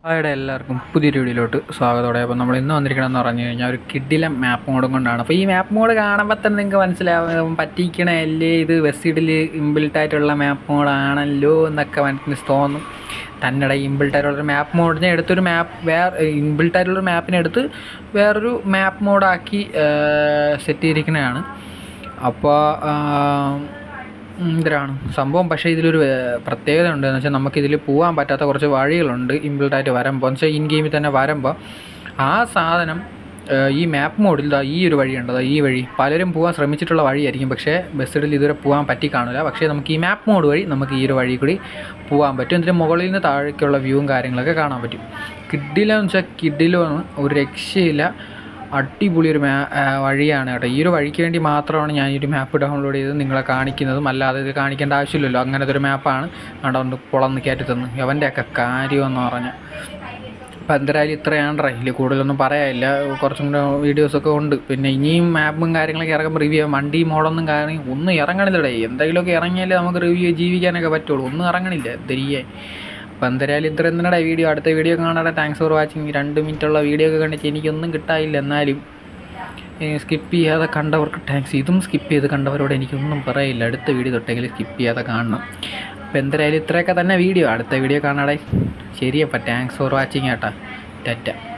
ഹായുടെ എല്ലാവർക്കും പുതിയൊരു വീഡിയോയിലോട്ട് സ്വാഗതത്തോടെ അപ്പോൾ നമ്മൾ ഇന്ന് വന്നിരിക്കണമെന്ന് പറഞ്ഞു കഴിഞ്ഞാൽ ഒരു കിഡിലം മാപ്പ് മോഡും കൊണ്ടാണ് അപ്പോൾ ഈ മാപ്പ് മോഡ് കാണുമ്പോൾ തന്നെ നിങ്ങൾക്ക് മനസ്സിലാവും പറ്റിക്കണല്ലേ ഇത് വെസ്റ്റിഡിൽ ഇൻബിൽട്ട് ആയിട്ടുള്ള മാപ്പ് മോഡാണല്ലോ എന്നൊക്കെ മനസ്സിന് തോന്നും തന്നടെ ഇൻബിൽട്ട് ആയിട്ടുള്ളൊരു മാപ്പ് മോഡിനെ എടുത്തൊരു മാപ്പ് വേറെ ഇൻബിൽട്ട് ആയിട്ടുള്ളൊരു മാപ്പിനെ എടുത്ത് വേറൊരു മാപ്പ് മോഡാക്കി സെറ്റ് ചെയ്തിരിക്കുന്നതാണ് അപ്പോൾ എന്തിനാണ് സംഭവം പക്ഷേ ഇതിലൊരു ഏഹ്, പ്രത്യേകത ഉണ്ട് എന്ന് വെച്ചാൽ നമുക്കിതിൽ പോകാൻ പറ്റാത്ത കുറച്ച് വഴികളുണ്ട് ഇൻബിൽട്ടായിട്ട് വരുമ്പോൾ എന്ന് വെച്ചാൽ ഇൻ ഗെയിമിൽ തന്നെ വരുമ്പോൾ ആ സാധനം ഏഹ്, ഈ മാപ്പ് മോഡിൽ ദാ ഈ ഒരു വഴിയുണ്ട് ദാ ഈ വഴി പലരും പോകാൻ ശ്രമിച്ചിട്ടുള്ള വഴിയായിരിക്കും പക്ഷേ ബസ്സിൽ ഇതുവരെ പോകാൻ പറ്റി കാണില്ല പക്ഷേ നമുക്ക് ഈ മാപ്പ് മോഡ് വഴി നമുക്ക് ഈ ഒരു വഴി കൂടി പോകാൻ പറ്റും എന്നിട്ട് മുകളിൽ നിന്ന് താഴേക്കുള്ള വ്യൂവും കാര്യങ്ങളൊക്കെ കാണാൻ പറ്റും കിഡിലെന്ന് വെച്ചാൽ കിഡിലാണ് ഒരു രക്ഷയില്ല അടിപൊളി ഒരു മാ ആ, വഴിയാണ് കേട്ടോ ഈ ഒരു വഴിക്ക് വേണ്ടി മാത്രമാണ് ഞാൻ ഈ ഒരു മാപ്പ് ഡൗൺലോഡ് ചെയ്ത് നിങ്ങളെ കാണിക്കുന്നതും അല്ലാതെ ഇത് കാണിക്കേണ്ട ആവശ്യമില്ലല്ലോ അങ്ങനത്തെ ഒരു മാപ്പാണ് അവിടെ ഒന്ന് പുളന്ന് കയറ്റി തന്നു അവൻ്റെയൊക്കെ കാര്യമെന്ന് പറഞ്ഞാൽ അപ്പോൾ എന്തായാലും ഇത്രയാണ് ഇതിൽ കൂടുതലൊന്നും പറയാനില്ല കുറച്ചും കൂടെ വീഡിയോസൊക്കെ ഉണ്ട് പിന്നെ ഇനിയും മാപ്പും കാര്യങ്ങളൊക്കെ ഇറങ്ങുമ്പോൾ റിവ്യൂ ചെയ്യാം വണ്ടി മോഡൊന്നും കാര്യം ഒന്നും ഇറങ്ങണില്ലടേ എന്തെങ്കിലുമൊക്കെ ഇറങ്ങിയാലേ നമുക്ക് റിവ്യൂ ജീവിക്കാനൊക്കെ പറ്റുള്ളൂ ഒന്നും ഇറങ്ങണില്ല തിരികെ അപ്പോൾ എന്തായാലും ഇത്ര എന്തിനാ വീഡിയോ അടുത്ത വീഡിയോ കാണാതെ താങ്ക്സ് ഫോർ വാച്ചിങ് രണ്ട് മിനിറ്റുള്ള വീഡിയോ ഒക്കെ കണ്ടിട്ട് എനിക്കൊന്നും കിട്ടാനില്ല എന്നാലും സ്കിപ്പ് ചെയ്യാതെ കണ്ടവർക്ക് താങ്ക്സ് ഇതും സ്കിപ്പ് ചെയ്ത് കണ്ടവരോട് എനിക്കൊന്നും പറയില്ല അടുത്ത വീഡിയോ തൊട്ടെങ്കിലും സ്കിപ്പ് ചെയ്യാതെ കാണണം അപ്പോൾ എന്തായാലും ഇത്രയൊക്കെ തന്നെ വീഡിയോ അടുത്ത വീഡിയോ കാണാടെ ശരിയപ്പോൾ താങ്ക്സ് ഫോർ വാച്ചിങ് കേട്ടാ ടാറ്റ